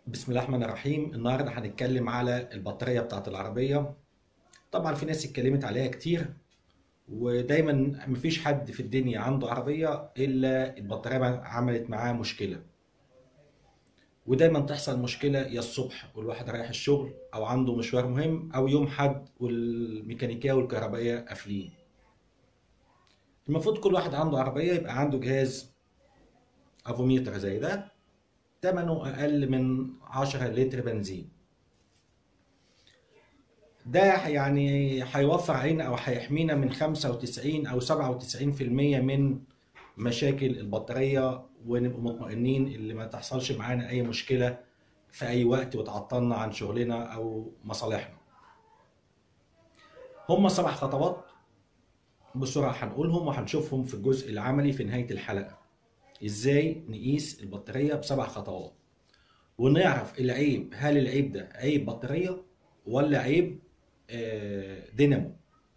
بسم الله الرحمن الرحيم النهارده هنتكلم على البطاريه بتاعت العربيه طبعا في ناس اتكلمت عليها كتير ودايما مفيش حد في الدنيا عنده عربيه الا البطاريه عملت معاه مشكله ودايما تحصل مشكله يا الصبح والواحد رايح الشغل او عنده مشوار مهم او يوم حد والميكانيكيه والكهربائيه قافلين المفروض كل واحد عنده عربيه يبقى عنده جهاز افوميتر زي ده ثمنه أقل من 10 لتر بنزين ده يعني هيوفر علينا أو هيحمينا من 95 أو 97% من مشاكل البطارية ونبقى مطمئنين اللي ما تحصلش معانا أي مشكلة في أي وقت وتعطلنا عن شغلنا أو مصالحنا هم سبع خطوات بسرعة هنقولهم وهنشوفهم في الجزء العملي في نهاية الحلقة ازاي نقيس البطارية بسبع خطوات ونعرف العيب هل العيب ده عيب بطارية ولا عيب دينامو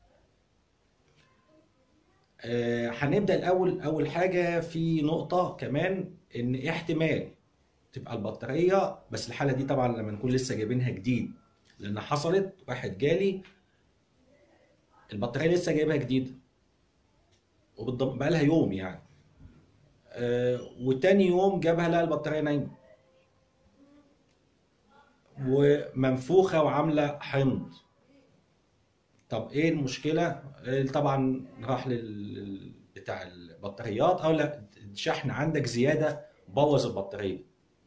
هنبدأ الأول أول حاجة في نقطة كمان إن احتمال تبقى البطارية بس الحالة دي طبعا لما نكون لسه جايبينها جديد لأن حصلت واحد جالي البطارية لسه جايبها جديد وبالضبط بقى لها يوم يعني آه وتاني يوم جابها لقى البطاريه نايمه ومنفوخه وعامله حمض طب ايه المشكله طبعا راح لل بتاع البطاريات او لا الشحن عندك زياده بوظ البطاريه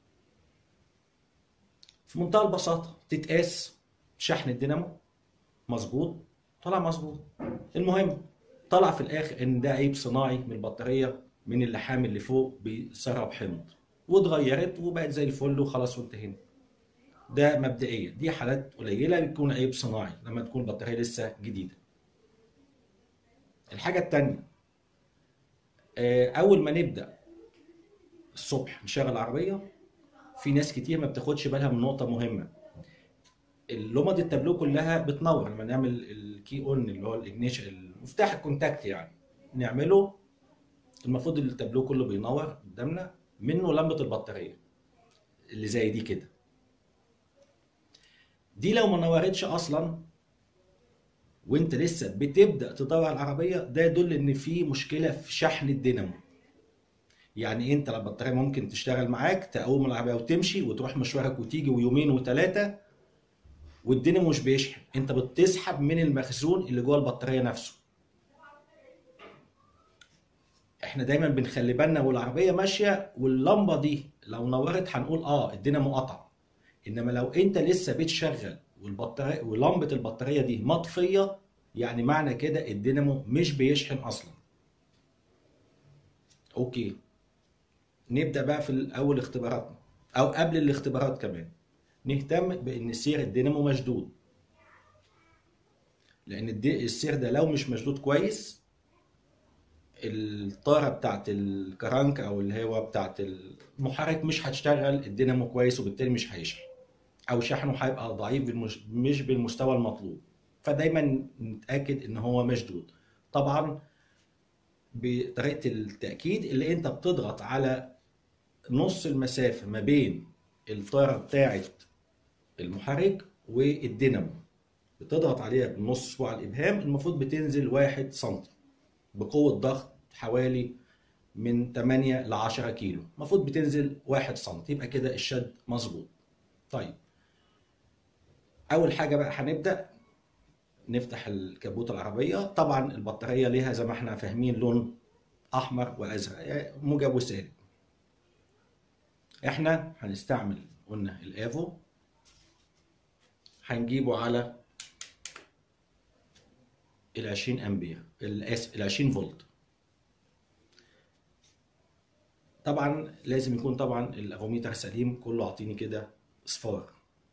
في منتهى البساطه تتقاس شحن الدينامو مظبوط طلع مظبوط المهم طلع في الاخر ان ده عيب صناعي من البطاريه من اللحام اللي فوق بسرب حمض واتغيرت وبقت زي الفل وخلاص وانتهينا ده مبدئيا دي حالات قليله بتكون عيب صناعي لما تكون البطاريه لسه جديده الحاجه الثانيه اول ما نبدا الصبح نشغل العربيه في ناس كتير ما بتاخدش بالها من نقطه مهمه اللمض التابلو كلها بتنور لما نعمل الكي اون اللي هو الاجنيشن المفتاح الكونتاكت يعني نعمله المفروض التابلو كله بينور قدامنا منه لمبه البطاريه اللي زي دي كده دي لو ما نورتش اصلا وانت لسه بتبدا تدور العربيه ده يدل ان في مشكله في شحن الدينامو يعني انت البطاريه ممكن تشتغل معاك تقوم العربيه وتمشي وتروح مشوارك وتيجي ويومين وثلاثه والدينامو مش بيشحن انت بتسحب من المخزون اللي جوه البطاريه نفسه احنا دايما بنخلي بالنا والعربيه ماشيه واللمبه دي لو نورت هنقول اه الدينامو قطع انما لو انت لسه بتشغل والبطاريه ولمبه البطاريه دي مطفيه يعني معنى كده الدينامو مش بيشحن اصلا اوكي نبدا بقى في الاول اختباراتنا او قبل الاختبارات كمان نهتم بان سير الدينامو مشدود لان السير ده لو مش مشدود كويس الطاره بتاعت الكرانك او اللي هو بتاعت المحرك مش هتشتغل الدينامو كويس وبالتالي مش هيشحن او شحنه هيبقى ضعيف بالمش... مش بالمستوى المطلوب فدايما نتاكد ان هو مشدود طبعا بطريقه التاكيد اللي انت بتضغط على نص المسافه ما بين الطاره بتاعت المحرك والدينامو بتضغط عليها بنص صباع الابهام المفروض بتنزل واحد سنتي بقوة ضغط حوالي من 8 ل 10 كيلو المفروض بتنزل 1 سم يبقى كده الشد مظبوط طيب اول حاجه بقى هنبدا نفتح الكبوت العربيه طبعا البطاريه ليها زي ما احنا فاهمين لون احمر وازرق موجب وسالب احنا هنستعمل قلنا الافو هنجيبه على ال 20 امبير الاسف ال 20 فولت طبعا لازم يكون طبعا الافوميتر سليم كله اعطيني كده اصفار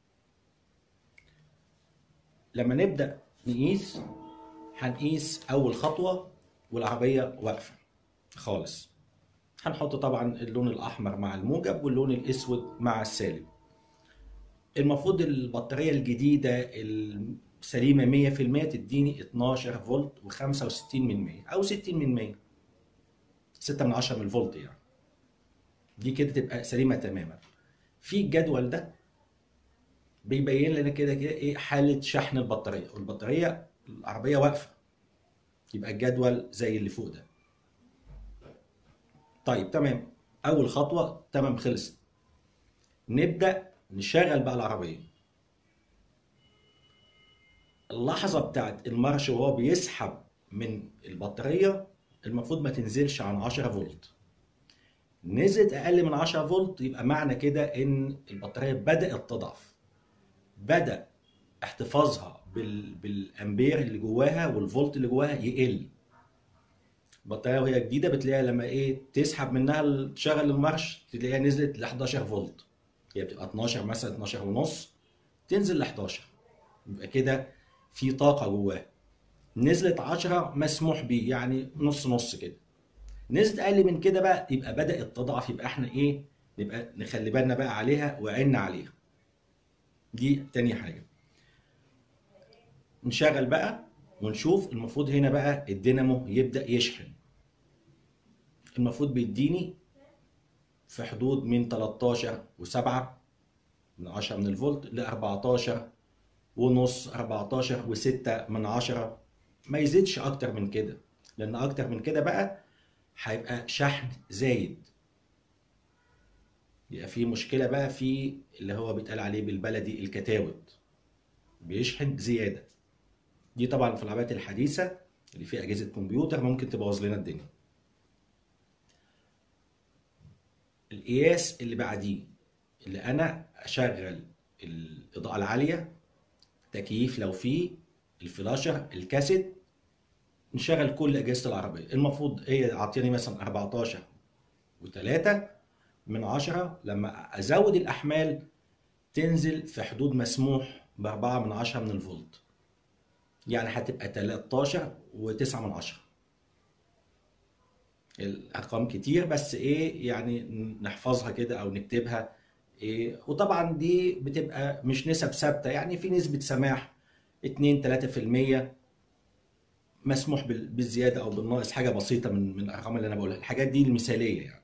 لما نبدا نقيس هنقيس اول خطوه والعربيه واقفه خالص هنحط طبعا اللون الاحمر مع الموجب واللون الاسود مع السالب المفروض البطاريه الجديده سليمه 100% تديني 12 فولت و65 من 100 او 60 من 100 6 من 10 من الفولت يعني دي كده تبقى سليمه تماما في الجدول ده بيبين لنا كده كده ايه حاله شحن البطاريه والبطاريه العربيه واقفه يبقى الجدول زي اللي فوق ده طيب تمام اول خطوه تمام خلصت نبدا نشغل بقى العربيه اللحظه بتاعت المارش وهو بيسحب من البطاريه المفروض ما تنزلش عن 10 فولت نزلت اقل من 10 فولت يبقى معنى كده ان البطاريه بدات تضعف بدا احتفاظها بال... بالامبير اللي جواها والفولت اللي جواها يقل البطاريه وهي جديده بتلاقيها لما ايه تسحب منها تشغل المارش تلاقيها نزلت ل 11 فولت هي بتبقى 12 مثلا 12 ونص تنزل ل 11 يبقى كده في طاقه جواها نزلت 10 مسموح بيه يعني نص نص كده نزلت اقل من كده بقى يبقى بدات تضعف يبقى احنا ايه نبقى نخلي بالنا بقى عليها وعنا عليها دي تاني حاجه نشغل بقى ونشوف المفروض هنا بقى الدينامو يبدا يشحن المفروض بيديني في حدود من 13 و7 من 10 من الفولت ل 14 ونص 14 و6 من 10 ما يزيدش اكتر من كده لان اكتر من كده بقى هيبقى شحن زايد يبقى في مشكله بقى في اللي هو بيتقال عليه بالبلدي الكتاوت بيشحن زياده دي طبعا في العربيات الحديثه اللي فيها اجهزه كمبيوتر ممكن تبوظ لنا الدنيا القياس اللي بعديه اللي انا اشغل الاضاءه العاليه تكييف لو فيه الفلاشر الكاسيت نشغل كل اجهزه العربيه المفروض هي عاطيني مثلا 14 و3 من 10 لما ازود الاحمال تنزل في حدود مسموح ب 4 من 10 من الفولت يعني هتبقى 13 و9 من 10 الارقام كتير بس ايه يعني نحفظها كده او نكتبها ايه وطبعا دي بتبقى مش نسب ثابته يعني في نسبه سماح 2 3% مسموح بالزياده او بالناقص حاجه بسيطه من من الارقام اللي انا بقولها الحاجات دي المثاليه يعني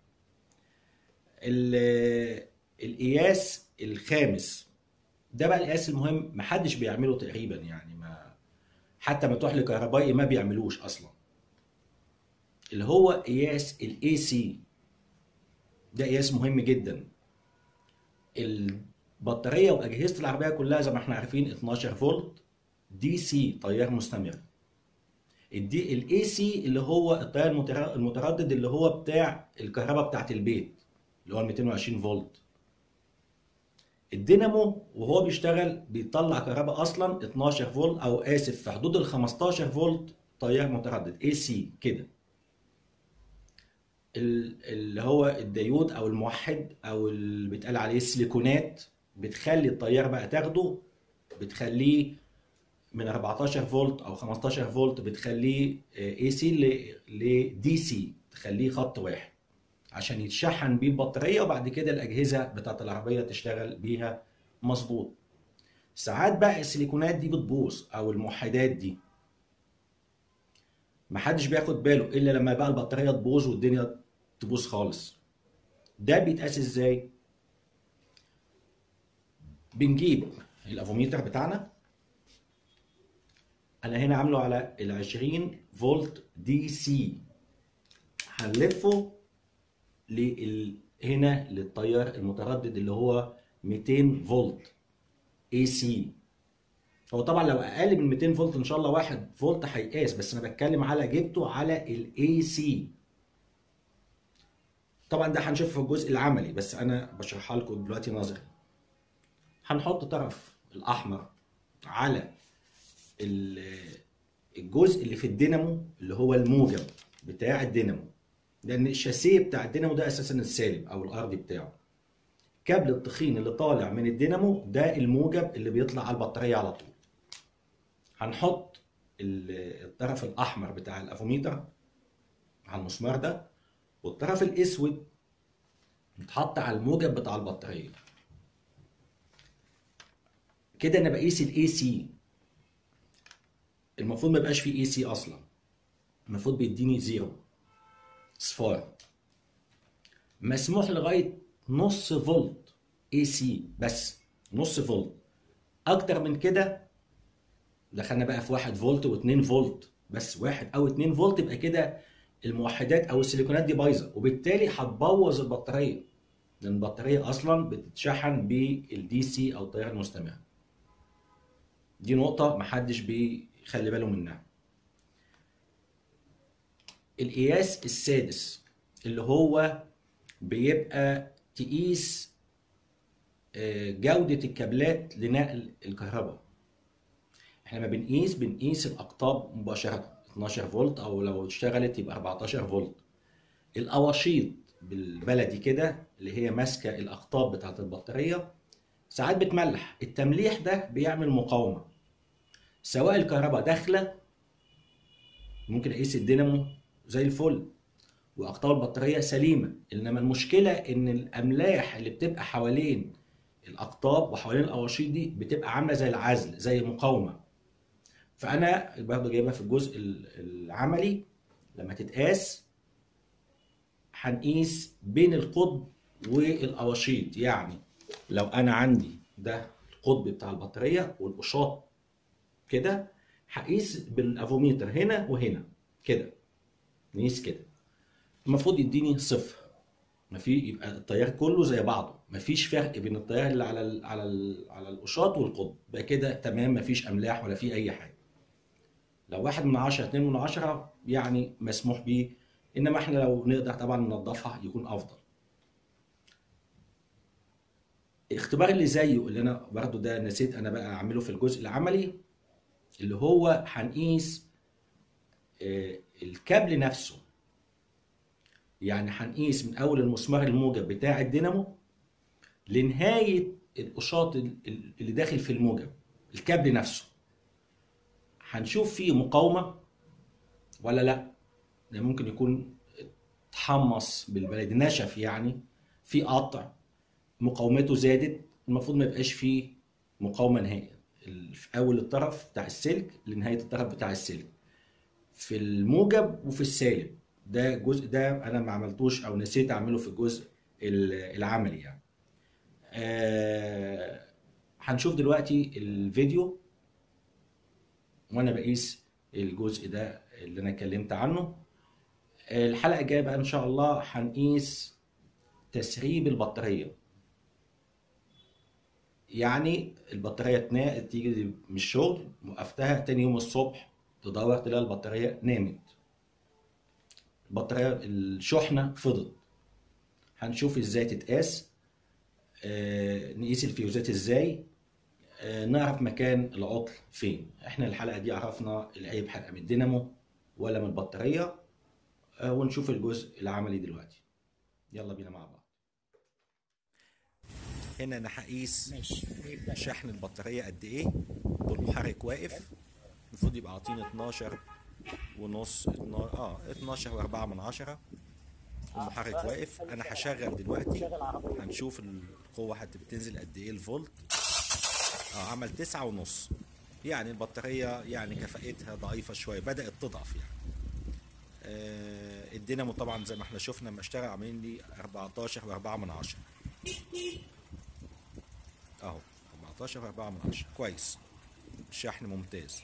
القياس الخامس ده بقى القياس المهم محدش بيعمله تقريبا يعني ما حتى متوح لكهربائي ما بيعملوش اصلا اللي هو قياس الاي سي ده قياس مهم جدا البطاريه واجهزه العربيه كلها زي ما احنا عارفين 12 فولت دي سي تيار مستمر الدي الاي سي اللي هو التيار المتردد اللي هو بتاع الكهرباء بتاعت البيت اللي هو ال 220 فولت الدينامو وهو بيشتغل بيطلع كهرباء اصلا 12 فولت او اسف في حدود ال 15 فولت تيار متردد اي سي كده اللي هو الديود او الموحد او اللي بيتقال عليه السيليكونات بتخلي التيار بقى تاخده بتخليه من 14 فولت او 15 فولت بتخليه اي سي لدي سي تخليه خط واحد عشان يتشحن بيه البطاريه وبعد كده الاجهزه بتاعت العربيه تشتغل بيها مظبوط ساعات بقى السيليكونات دي بتبوظ او الموحدات دي محدش بياخد باله الا لما بقى البطاريه تبوظ والدنيا تبوظ خالص ده بيتقاس ازاي بنجيب الافوميتر بتاعنا انا هنا عامله على ال 20 فولت دي سي هنلفه لل هنا للتيار المتردد اللي هو 200 فولت اي سي هو طبعا لو اقل من 200 فولت ان شاء الله 1 فولت هيقاس بس انا بتكلم على جبته على الاي سي طبعا ده هنشوفه في الجزء العملي بس انا بشرحها لكم دلوقتي نظري هنحط طرف الاحمر على الجزء اللي في الدينامو اللي هو الموجب بتاع الدينامو لان الشاسيه بتاع الدينامو ده اساسا السالب او الارضي بتاعه كابل التخين اللي طالع من الدينامو ده الموجب اللي بيطلع على البطاريه على طول هنحط الطرف الاحمر بتاع الافوميتر على المسمار ده والطرف الاسود يتحط على الموجب بتاع البطاريه كده انا بقيس الاي سي المفروض ما يبقاش فيه اي سي اصلا المفروض بيديني زيرو صفار مسموح لغايه نص فولت اي سي بس نص فولت اكتر من كده دخلنا بقى في 1 فولت و2 فولت بس واحد او 2 فولت يبقى كده الموحدات او السيليكونات دي بايظه وبالتالي هتبوظ البطاريه لان البطاريه اصلا بتتشحن بالدي سي او التيار المستمر دي نقطه محدش بيخلي باله منها القياس السادس اللي هو بيبقى تقيس جودة الكابلات لنقل الكهرباء احنا ما بنقيس بنقيس الاقطاب مباشرة 12 فولت او لو اشتغلت يبقى 14 فولت الاواشيط بالبلدي كده اللي هي ماسكة الاقطاب بتاعت البطارية ساعات بتملح التمليح ده بيعمل مقاومة سواء الكهرباء داخلة ممكن اقيس الدينامو زي الفل واقطاب البطاريه سليمه انما المشكله ان الاملاح اللي بتبقى حوالين الاقطاب وحوالين الاواشيط دي بتبقى عامله زي العزل زي مقاومه فانا برضه جايبها في الجزء العملي لما تتقاس هنقيس بين القطب والاواشيط يعني لو انا عندي ده القطب بتاع البطاريه والقشاط كده هقيس بالافوميتر هنا وهنا كده نقيس كده المفروض يديني صفر ما في يبقى التيار كله زي بعضه ما فيش فرق بين التيار اللي على ال على ال على القشاط والقطب بقى كده تمام ما فيش املاح ولا في اي حاجه لو واحد من عشرة اتنين من عشرة يعني مسموح بيه انما احنا لو نقدر طبعا ننضفها يكون افضل الاختبار اللي زيه اللي انا برضو ده نسيت انا بقى اعمله في الجزء العملي اللي هو هنقيس الكابل نفسه يعني هنقيس من اول المسمار الموجب بتاع الدينامو لنهايه القشاط اللي داخل في الموجب الكابل نفسه هنشوف فيه مقاومه ولا لا ده ممكن يكون اتحمص بالبلد نشف يعني في قطع مقاومته زادت المفروض ما يبقاش فيه مقاومه نهائيا في اول الطرف بتاع السلك لنهايه الطرف بتاع السلك في الموجب وفي السالب ده الجزء ده انا ما عملتوش او نسيت اعمله في الجزء العملي يعني آه هنشوف دلوقتي الفيديو وانا بقيس الجزء ده اللي انا اتكلمت عنه الحلقه الجايه بقى ان شاء الله هنقيس تسريب البطاريه يعني البطاريه تيجي من الشغل وقفتها تاني يوم الصبح تدور تلاقي البطاريه نامت البطاريه الشحنه فضت هنشوف ازاي تتقاس آه نقيس الفيوزات ازاي آه نعرف مكان العطل فين احنا الحلقه دي عرفنا العيب حرق من الدينامو ولا من البطاريه آه ونشوف الجزء العملي دلوقتي يلا بينا مع بعض هنا انا هقيس شحن البطاريه قد ايه والمحرك واقف المفروض يبقى عاطيني 12 ونص اه 12 و4 من عشرة المحرك واقف انا هشغل دلوقتي هنشوف القوة حتى بتنزل قد ايه الفولت اه عمل تسعة ونص يعني البطارية يعني كفاءتها ضعيفة شوية بدأت تضعف يعني آه الدينامو طبعا زي ما احنا شفنا لما اشتغل عاملين لي 14 و4 من عشرة اهو 14 و4 من عشرة كويس الشحن ممتاز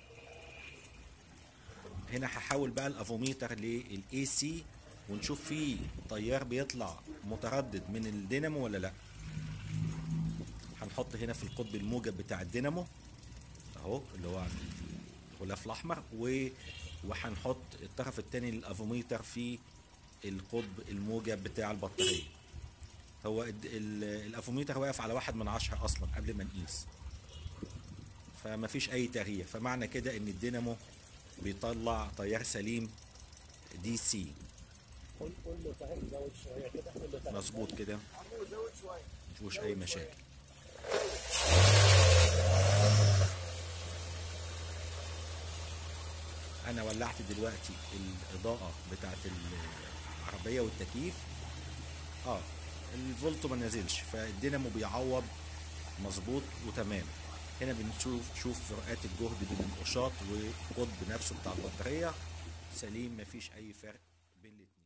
هنا هحول بقى الافوميتر للاي سي ونشوف فيه تيار بيطلع متردد من الدينامو ولا لا هنحط هنا في القطب الموجب بتاع الدينامو اهو اللي هو الغلاف الاحمر و وهنحط الطرف الثاني للافوميتر في القطب الموجب بتاع البطاريه هو الافوميتر واقف على واحد من عشرة اصلا قبل ما نقيس فما فيش اي تغيير فمعنى كده ان الدينامو بيطلع تيار سليم دي سي قول قول له فاهم زود شويه كده قول له تمام. مظبوط كده زود شويه مفيهوش اي مشاكل انا ولعت دلوقتي الاضاءه بتاعت العربيه والتكييف اه الفولت ما نزلش فالدينامو بيعوض مظبوط وتمام هنا بنشوف شوف فروقات الجهد بين القشاط والقطب نفسه بتاع البطاريه سليم مفيش اي فرق بين الاتنين